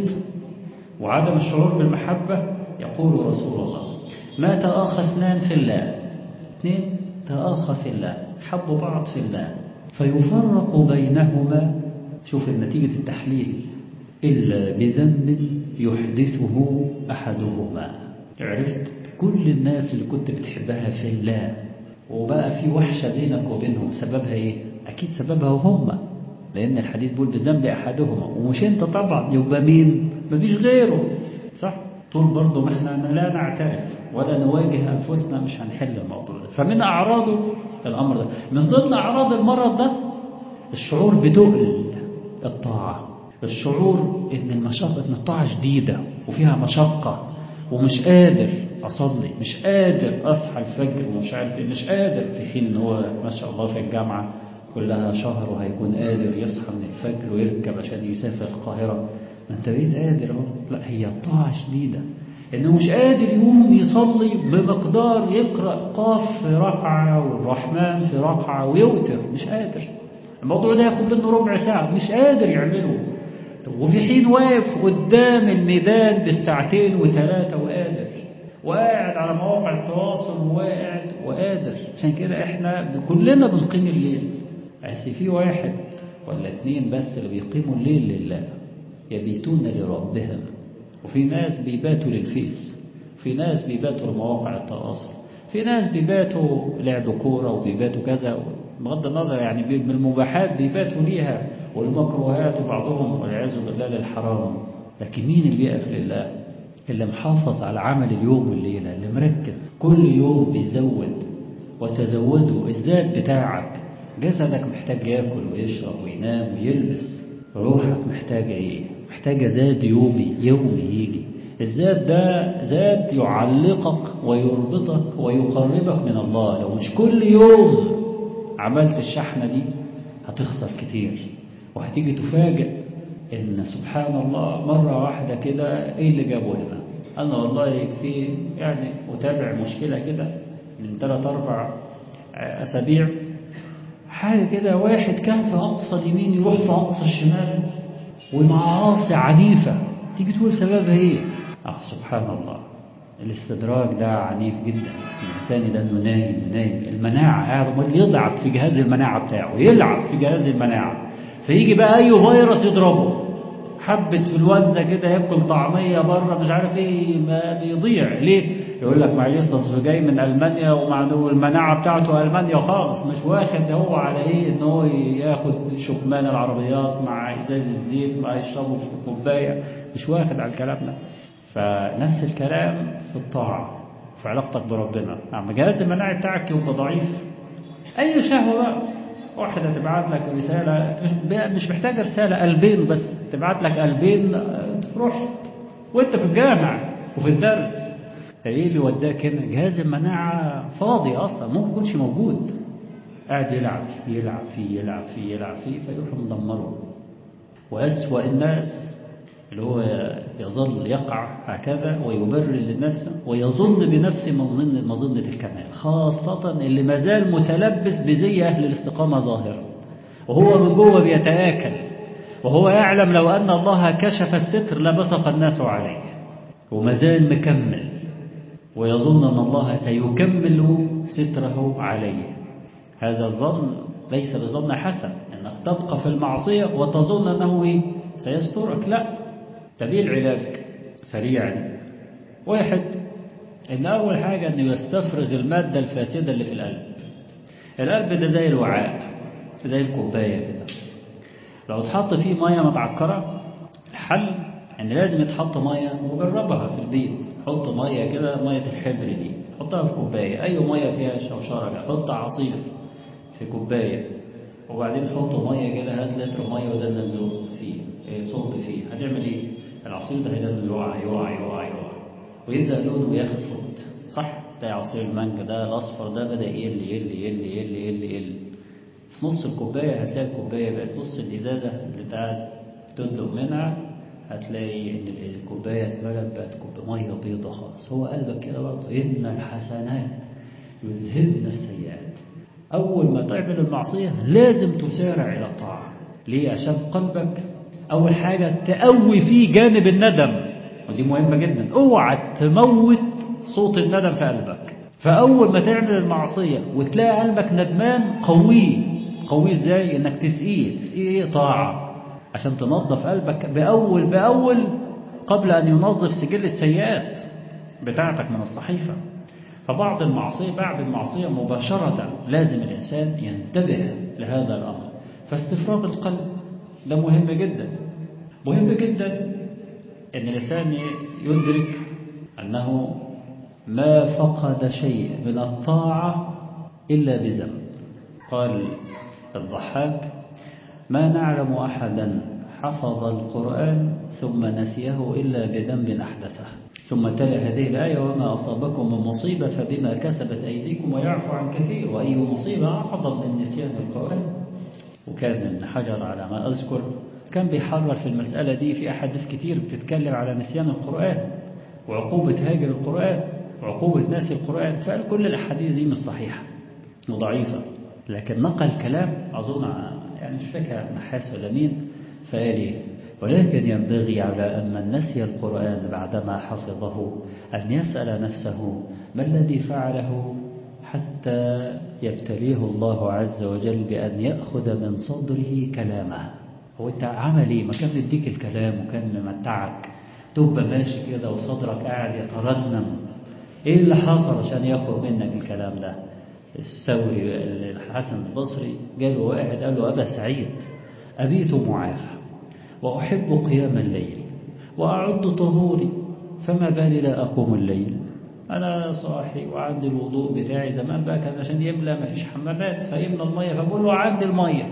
وعدم الشعور بالمحبة يقول رسول الله ما تآخى اثنان في الله اثنين تآخى في الله حبوا بعض في الله فيفرق بينهما شوف نتيجة التحليل إلا بذنب يحدثه أحدهما عرفت كل الناس اللي كنت بتحبها في الله وبقى في وحشة بينك وبينهم سببها إيه؟ أكيد سببها هم لأن الحديث بيقول بذنب أحدهما ومش أنت طبعا يبقى مين؟ مفيش غيره صح؟ طول برضه ما احنا لا نعترف ولا نواجه أنفسنا مش هنحل الموضوع ده فمن أعراضه الأمر ده من ضمن أعراض المرض ده الشعور بتقل الطاعة الشعور إن المشقة إن الطاعة شديدة وفيها مشقة ومش قادر أصلي مش قادر أصحى الفجر ومش عارف إيه مش قادر في حين إن هو ما شاء الله في الجامعة كلها شهر وهيكون قادر يصحى من الفجر ويركب عشان يسافر القاهرة ما أنت بقيت قادر أهو لا هي الطاعة شديدة إنه مش قادر يقوم يصلي بمقدار يقرأ قاف في ركعة والرحمن في ركعة ويوتر مش قادر الموضوع ده ياخد منه ربع ساعة مش قادر يعمله وفي حين واقف قدام الميدان بالساعتين وثلاثة وقادر وقاعد على مواقع التواصل وقاعد وقادر عشان كده احنا كلنا بنقيم الليل بس في واحد ولا اثنين بس اللي بيقيموا الليل لله يبيتون لربهم وفي ناس بيباتوا للفيس في ناس بيباتوا لمواقع التواصل في ناس بيباتوا لعب كورة وبيباتوا كذا بغض النظر يعني من المباحات بيباتوا ليها والمكروهات وبعضهم والعياذ بالله للحرام لكن مين اللي بيقف لله اللي محافظ على عمل اليوم والليلة اللي مركز كل يوم بيزود وتزودوا الذات بتاعك جسدك محتاج ياكل ويشرب وينام ويلبس روحك محتاجة ايه محتاجة زاد يومي يومي يجي الذات ده ذات يعلقك ويربطك ويقربك من الله لو مش كل يوم عملت الشحنة دي هتخسر كتير وهتيجي تفاجئ ان سبحان الله مرة واحدة كده ايه اللي جابه هنا انا والله يكفي يعني اتابع مشكلة كده من ثلاث اربع اسابيع حاجة كده واحد كان في اقصى اليمين يروح في اقصى الشمال ومعاصي عنيفة تيجي تقول سببها ايه اه سبحان الله الاستدراج ده عنيف جدا الثاني ده انه نايم نايم المناعة قاعد يلعب في جهاز المناعة بتاعه يلعب في جهاز المناعة فيجي بقى اي فيروس يضربه حبة في الوزة كده ياكل طعمية بره مش عارف ايه ما بيضيع ليه؟ يقول لك معلش اصل جاي من المانيا ومعلوم المناعة بتاعته المانيا خالص مش واخد هو على ايه ان هو ياخد شكمان العربيات مع ازاز الزيت مع يشربه في كوباية مش واخد على الكلام ده فنفس الكلام في الطاعة في علاقتك بربنا اما جهاز المناعي بتاعك يبقى ضعيف اي شهوة بقى واحدة تبعت لك رسالة مش محتاجة رسالة قلبين بس تبعت لك قلبين رحت وانت في الجامع وفي الدرس ايه اللي وداك هنا جهاز المناعة فاضي اصلا ممكن يكونش موجود قاعد يلعب فيه يلعب فيه يلعب فيه يلعب فيه فيروح مدمره وأسوأ الناس اللي هو يظل يقع هكذا ويبرر لنفسه ويظن بنفسه مظنة مظنة الكمال خاصة اللي مازال متلبس بزي أهل الاستقامة ظاهرا وهو من جوه بيتآكل وهو يعلم لو أن الله كشف الستر لبصق الناس عليه ومازال مكمل ويظن أن الله سيكمل ستره عليه هذا الظن ليس بظن حسن أنك تبقى في المعصية وتظن أنه إيه؟ سيسترك لا طب ايه العلاج سريعا واحد ان اول حاجة انه يستفرغ المادة الفاسدة اللي في القلب القلب ده زي الوعاء زي الكوباية كده لو اتحط فيه مية متعكرة الحل ان لازم يتحط مية وجربها في البيت حط مية كده مية الحبر دي حطها في كوباية اي مية فيها شوشرة حط عصير في كوباية وبعدين حط مية كده هات لتر مية وده نزل فيه إيه، صب فيه هتعمل ايه؟ العصير ده هيدل يقع يقع يقع يقع ويبدأ لونه ياخد فوت صح؟ ده عصير المانجا ده الأصفر ده بدأ يقل يقل يقل يقل يقل يقل في نص الكوباية هتلاقي الكوباية بقت نص الإزازة اللي انت قاعد تدلق منها هتلاقي إن الكوباية اتملت بقت كوب مية بيضة خالص هو قلبك كده برضه إن الحسنات يذهبن السيئات أول ما تعمل المعصية لازم تسارع إلى الطاعة ليه؟ عشان قلبك أول حاجة تقوي فيه جانب الندم ودي مهمة جدا اوعى تموت صوت الندم في قلبك فأول ما تعمل المعصية وتلاقي قلبك ندمان قويه قويه ازاي؟ انك تسقيه تسقيه ايه طاعة عشان تنظف قلبك بأول بأول قبل أن ينظف سجل السيئات بتاعتك من الصحيفة فبعض المعصية بعد المعصية مباشرة لازم الإنسان ينتبه لهذا الأمر فاستفراغ القلب ده مهم جدا مهم جدا أن الإنسان يدرك أنه ما فقد شيء من الطاعة إلا بذنب قال الضحاك ما نعلم أحدا حفظ القرآن ثم نسيه إلا بذنب أحدثه ثم تلا هذه الآية وما أصابكم من مصيبة فبما كسبت أيديكم ويعفو عن كثير وأي مصيبة أعظم من نسيان القرآن وكان ابن حجر على ما أذكر كان بيحرر في المسألة دي في أحاديث كتير بتتكلم على نسيان القرآن وعقوبة هاجر القرآن وعقوبة ناسي القرآن فقال كل الأحاديث دي مش صحيحة وضعيفة لكن نقل كلام أظن يعني مش فاكر نحاس ولا مين فقال إيه ولكن ينبغي على أن من نسي القرآن بعدما حفظه أن يسأل نفسه ما الذي فعله حتى يبتليه الله عز وجل بأن يأخذ من صدره كلامه هو أنت عمل إيه ما كان مديك الكلام وكان ممتعك تبقى ماشي كده وصدرك قاعد يترنم إيه اللي حصل عشان ياخد منك الكلام ده الثوري الحسن البصري جاله واحد قال له أبا سعيد أبيت معافى وأحب قيام الليل وأعد طهوري فما بالي لا أقوم الليل أنا صاحي وعندي الوضوء بتاعي زمان بقى كان عشان يملى ما فيش حمامات فيملى المية فبقول له عندي المية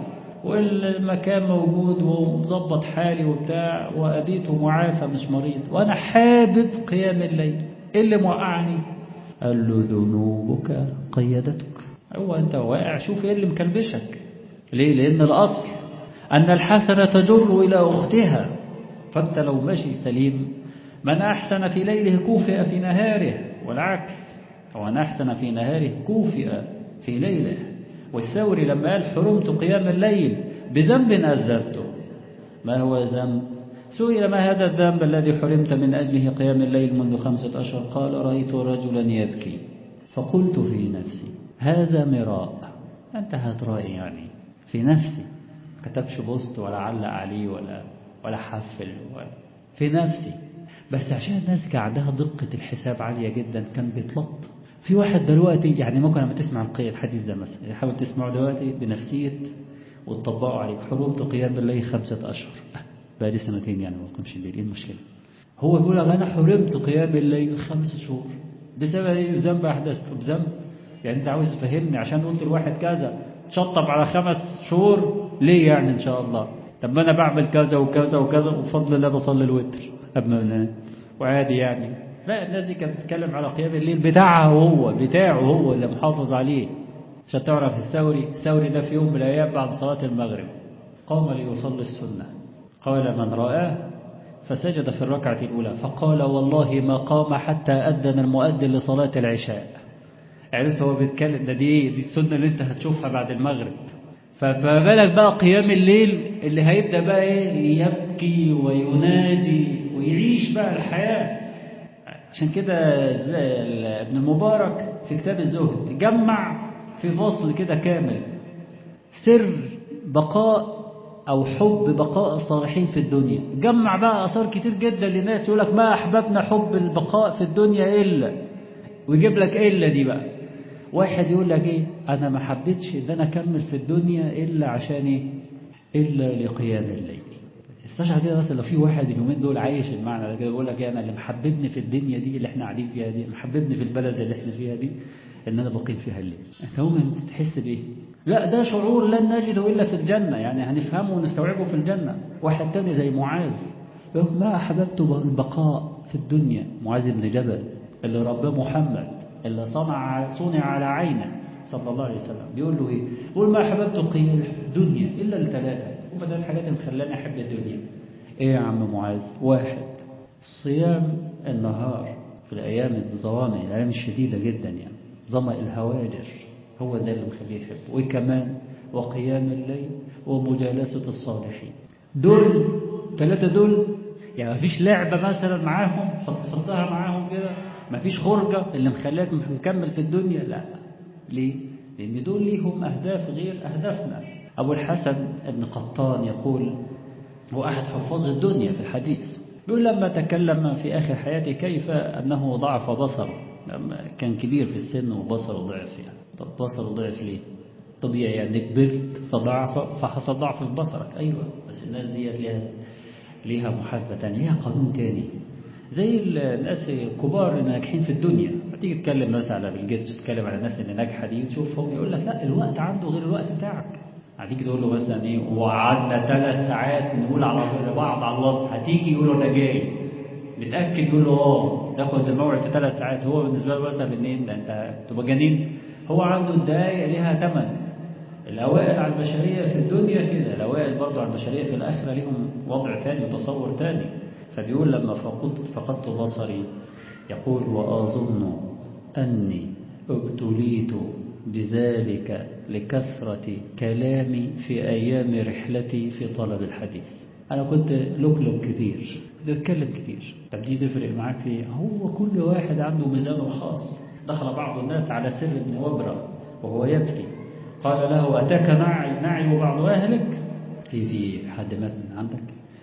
والمكان موجود ومظبط حالي وبتاع وأبيت معافى مش مريض وأنا حابب قيام الليل إيه اللي موقعني قال له ذنوبك قيدتك هو أنت واقع شوف إيه اللي مكلبشك ليه لأن الأصل أن الحسنة تجر إلى أختها فأنت لو ماشي سليم من أحسن في ليله كوفئ في نهاره والعكس هو من أحسن في نهاره كوفئ في ليله والثوري لما قال حرمت قيام الليل بذنب أذبته ما هو ذنب سئل ما هذا الذنب الذي حرمت من أجله قيام الليل منذ خمسة أشهر قال رأيت رجلا يبكي فقلت في نفسي هذا مراء انتهت رأي يعني في نفسي كتبش بوست ولا علق عليه ولا ولا حفل ولا في نفسي بس عشان الناس كان عندها دقة الحساب عالية جدا كان بيتلط في واحد دلوقتي يعني ممكن لما تسمع القية الحديث ده مثلا حاول تسمعه دلوقتي بنفسية وتطبقه عليك حرمت قيام الليل خمسة أشهر بقى لي سنتين يعني ما بقومش الليل ايه المشكلة هو بيقول لك أنا حرمت قيام الليل خمس شهور بسبب ايه ذنب أحدثته بذنب يعني أنت عاوز تفهمني عشان قلت لواحد كذا تشطب على خمس شهور ليه يعني إن شاء الله طب ما أنا بعمل كذا وكذا وكذا وبفضل الله بصلي الوتر قبل ما انام وعادي يعني لا الناس دي كانت بتتكلم على قيام الليل بتاعها هو بتاعه هو اللي محافظ عليه عشان تعرف الثوري الثوري ده في يوم من الأيام بعد صلاة المغرب قام ليصلي السنة قال من رآه فسجد في الركعة الأولى فقال والله ما قام حتى أذن المؤذن لصلاة العشاء عرفت هو بيتكلم ده دي ايه دي السنة اللي انت هتشوفها بعد المغرب فما بالك بقى قيام الليل اللي هيبدأ بقى ايه يبكي ويناجي ويعيش بقى الحياة عشان كده ابن المبارك في كتاب الزهد جمع في فصل كده كامل سر بقاء أو حب بقاء الصالحين في الدنيا جمع بقى أثار كتير جدا لناس يقول لك ما أحببنا حب البقاء في الدنيا إلا ويجيب لك إلا دي بقى واحد يقول لك إيه أنا ما حبيتش إن أنا أكمل في الدنيا إلا عشان إيه إلا لقيام الليل استشعر كده مثلا لو في واحد اليومين دول عايش المعنى ده كده يقول لك انا اللي محببني في الدنيا دي اللي احنا قاعدين فيها دي محببني في البلد اللي احنا فيها دي ان انا بقيم فيها الليل انت ممكن تحس بايه لا ده شعور لن نجده إلا في الجنة يعني هنفهمه ونستوعبه في الجنة واحد تاني زي معاذ يقول ما أحببت البقاء في الدنيا معاذ بن جبل اللي رباه محمد اللي صنع صنع على عينه صلى الله عليه وسلم بيقول له ايه يقول ما احببت الدنيا الا الثلاثه هم ده الحاجات اللي خلاني احب الدنيا ايه يا عم معاذ واحد صيام النهار في الايام الظوامه الايام الشديده جدا يعني ظما الهواجر هو ده اللي مخليه يحب وكمان وقيام الليل ومجالسه الصالحين دول ثلاثه دول يعني ما فيش لعبه مثلا معاهم حطها معاهم كده ما فيش خرجه اللي مخليك مكمل في الدنيا لا ليه؟ لأن دول ليهم أهداف غير أهدافنا أبو الحسن ابن قطان يقول هو أحد حفاظ الدنيا في الحديث يقول لما تكلم في آخر حياته كيف أنه ضعف بصره لما كان كبير في السن وبصره ضعف يعني طب بصره ضعف ليه؟ طبيعي يعني كبرت فضعف فحصل ضعف في بصرك أيوة بس الناس ديت ليها ليها محاسبة تانية ليها قانون تاني زي الناس الكبار اللي ناجحين في الدنيا تيجي تتكلم مثلا على بيل جيتس تتكلم على الناس اللي ناجحه دي تشوفهم يقول لك لا الوقت عنده غير الوقت بتاعك هتيجي تقول له مثلا ايه وقعدنا ثلاث ساعات نقول على بعض على الواتس هتيجي يقول له انا جاي متاكد يقول له اه ناخد الموعد في ثلاث ساعات هو بالنسبه له مثلا منين ده انت تبقى جنين هو عنده الدقايق ليها ثمن الاوائل على البشريه في الدنيا كده الاوائل برضه على البشريه في الاخره ليهم وضع ثاني وتصور ثاني فبيقول لما فقدت فقدت بصري يقول وأظن أني ابتليت بذلك لكثرة كلامي في أيام رحلتي في طلب الحديث أنا كنت لكلك كثير كنت أتكلم كثير طب دي تفرق معاك في هو كل واحد عنده ميزانه الخاص دخل بعض الناس على سر بن وبرة وهو يبكي قال له أتاك نعي نعي بعض أهلك في في حد مات من عندك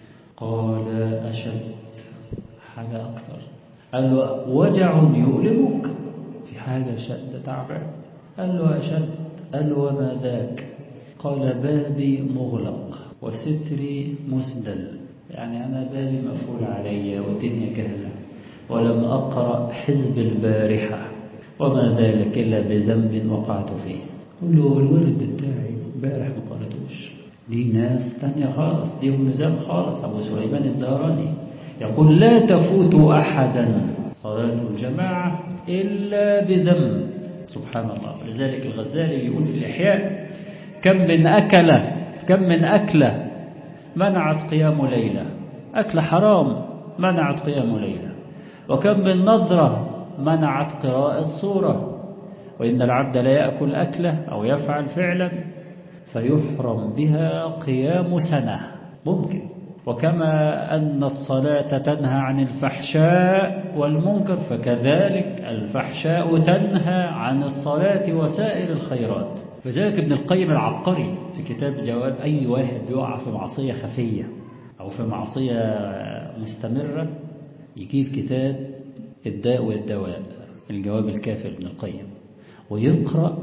قال أشد حاجة أكثر قال له وجع يؤلمك في حاجة شد تعبان قال له أشد قال له وما ذاك قال بابي مغلق وستري مسدل يعني أنا بابي مفعول علي والدنيا كهلة ولم أقرأ حزب البارحة وما ذلك إلا بذنب وقعت فيه قل له الورد بتاعي امبارح ما قرأتوش دي ناس تانية خالص دي ميزان خالص أبو سليمان الداراني يقول لا تفوت أحدا صلاة الجماعة إلا بذنب سبحان الله لذلك الغزالي يقول في الإحياء كم من أكلة كم من أكلة منعت قيام ليلة أكل حرام منعت قيام ليلة وكم من نظرة منعت قراءة سورة وإن العبد لا يأكل أكلة أو يفعل فعلا فيحرم بها قيام سنة ممكن وكما أن الصلاة تنهى عن الفحشاء والمنكر فكذلك الفحشاء تنهى عن الصلاة وسائر الخيرات لذلك ابن القيم العبقري في كتاب جواب أي واحد بيقع في معصية خفية أو في معصية مستمرة يجيب كتاب الداء والدواء الجواب الكافي ابن القيم ويقرأ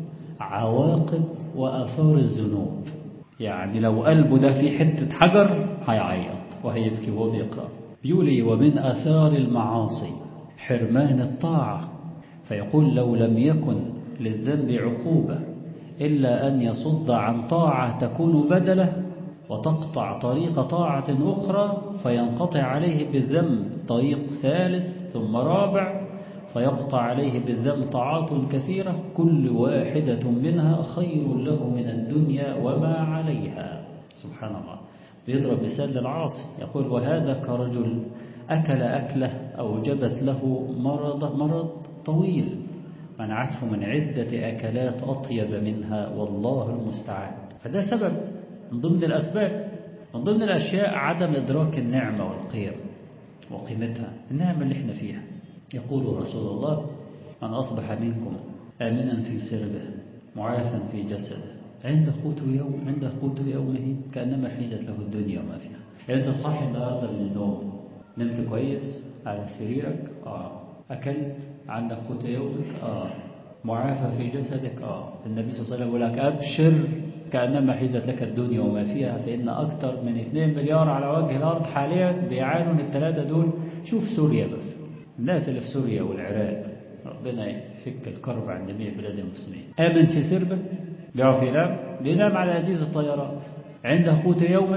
عواقب وآثار الذنوب يعني لو قلبه ده في حتة حجر هيعيط وهيبكي وهو بيقرأ بيقول ايه ومن آثار المعاصي حرمان الطاعة فيقول لو لم يكن للذنب عقوبة إلا أن يصد عن طاعة تكون بدله وتقطع طريق طاعة أخرى فينقطع عليه بالذنب طريق ثالث ثم رابع فيقطع عليه بالذنب طاعات كثيرة كل واحدة منها خير له من الدنيا وما عليها سبحان الله بيضرب مثال للعاصي يقول وهذا كرجل أكل أكله أوجبت له مرض مرض طويل منعته من عدة أكلات أطيب منها والله المستعان فده سبب من ضمن الأسباب من ضمن الأشياء عدم إدراك النعمة والقيم وقيمتها النعمة اللي احنا فيها يقول رسول الله من أصبح منكم آمنا في سربه معافا في جسده عند قوت يوم عند قوت يومه كأنما حيزت له الدنيا وما فيها يعني أنت صاحي النهارده من النوم نمت كويس على سريرك اه أكلت عندك قوت يومك اه معافى في جسدك اه النبي صلى الله عليه وسلم يقول لك أبشر كأنما حيزت لك الدنيا وما فيها فإن أكثر من 2 مليار على وجه الأرض حاليا بيعانوا من الثلاثة دول شوف سوريا بس الناس اللي في سوريا والعراق ربنا يفك الكرب عن جميع بلاد المسلمين آمن في سربه بيعرف ينام بينام على أزيز الطيارات عنده قوت يومه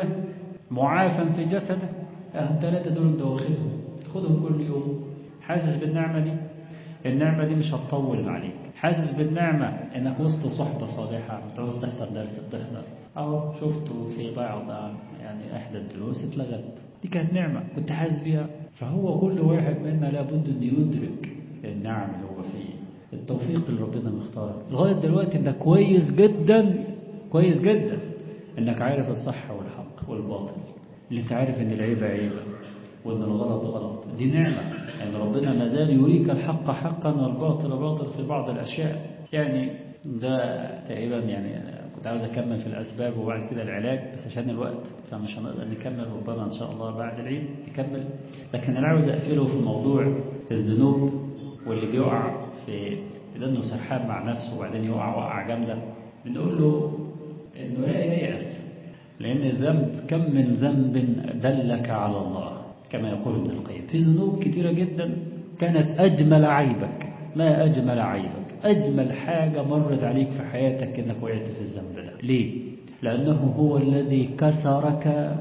معافى في جسده الثلاثة دول انت واخدهم خدهم كل يوم حاسس بالنعمة دي النعمة دي مش هتطول عليك حاسس بالنعمة انك وسط صحبة صالحة بتعوز تحضر درس بتحضر اهو شفته في بعض يعني احدى الدروس اتلغت دي كانت نعمة كنت حاسس بيها فهو كل واحد منا لابد ان يدرك النعم اللي هو فيه التوفيق اللي ربنا مختاره لغاية دلوقتي انك كويس جدا كويس جدا انك عارف الصح والحق والباطل اللي انت عارف ان العيب عيبة وان الغلط غلط دي نعمة يعني ربنا ما زال يريك الحق حقا والباطل باطل في بعض الاشياء يعني ده تقريبا يعني كنت عاوز اكمل في الاسباب وبعد كده العلاج بس عشان الوقت فمش هنقدر نكمل ربما ان شاء الله بعد العيد نكمل لكن انا عاوز اقفله في موضوع الذنوب واللي بيقع في لانه سرحان مع نفسه وبعدين يقع وقعه جامده بنقول له انه لا ييأس لان الذنب كم من ذنب دلك على الله كما يقول ابن القيم في ذنوب كثيره جدا كانت اجمل عيبك ما اجمل عيبك اجمل حاجه مرت عليك في حياتك انك وقعت في الذنب ده ليه لانه هو الذي كسرك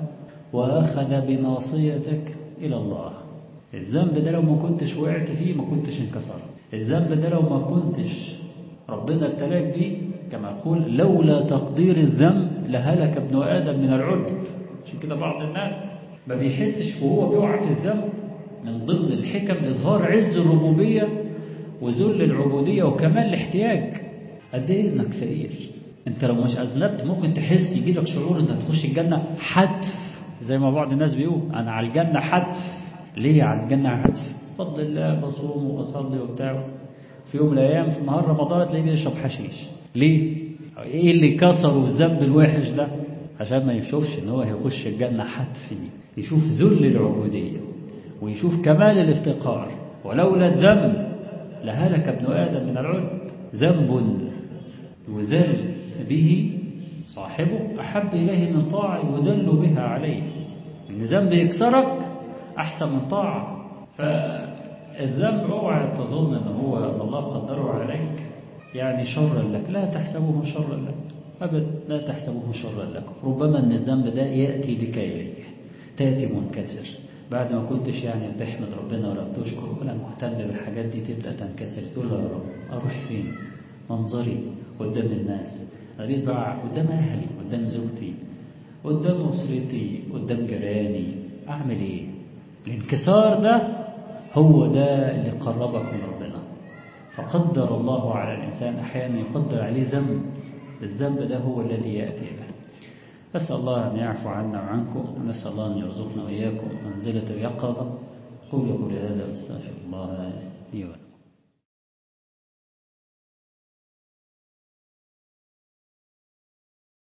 واخذ بناصيتك الى الله الذنب ده لو ما كنتش وقعت فيه ما كنتش انكسرت الذنب ده لو ما كنتش ربنا ابتلاك بيه كما يقول لولا تقدير الذنب لهلك ابن آدم من العجب عشان كده بعض الناس ما بيحسش وهو بيقع في الذنب من ضمن الحكم إظهار عز الربوبية وذل العبودية وكمال الاحتياج قد إيه إنك فقير أنت لو مش أذنبت ممكن تحس يجي لك شعور إنك تخش الجنة حتف زي ما بعض الناس بيقول أنا على الجنة حتف ليه على الجنة حتف بفضل الله بصوم وبصلي وبتاع في يوم من الأيام في نهار رمضان تلاقيه بيشرب حشيش ليه؟ إيه اللي كسروا الذنب الوحش ده؟ عشان ما يشوفش إن هو هيخش الجنة حتفي يشوف ذل العبودية ويشوف كمال الافتقار ولولا الذنب لهلك ابن آدم من العجب ذنب يذل به صاحبه أحب إليه من طاعة يدل بها عليه إن ذنب يكسرك أحسن من طاعة فالذنب اوعى تظن ان هو ان الله قدره عليك يعني شرا لك لا تحسبه شرا لك ابدا لا تحسبه شرا لك ربما ان الذنب ده ياتي بك اليه تاتي منكسر بعد ما كنتش يعني تحمد ربنا ولا بتشكر ولا مهتم بالحاجات دي تبدا تنكسر تقول يا رب اروح فين منظري قدام الناس اريد بقى قدام اهلي قدام زوجتي قدام اسرتي قدام جيراني اعمل ايه الانكسار ده هو ده اللي قربك من ربنا فقدر الله على الإنسان أحيانا يقدر عليه ذنب الذنب ده هو الذي يأتي به أسأل الله أن يعفو عنا وعنكم ونسأل الله أن يرزقنا وإياكم منزلة اليقظة قولوا قولي هذا واستغفر الله لي ولكم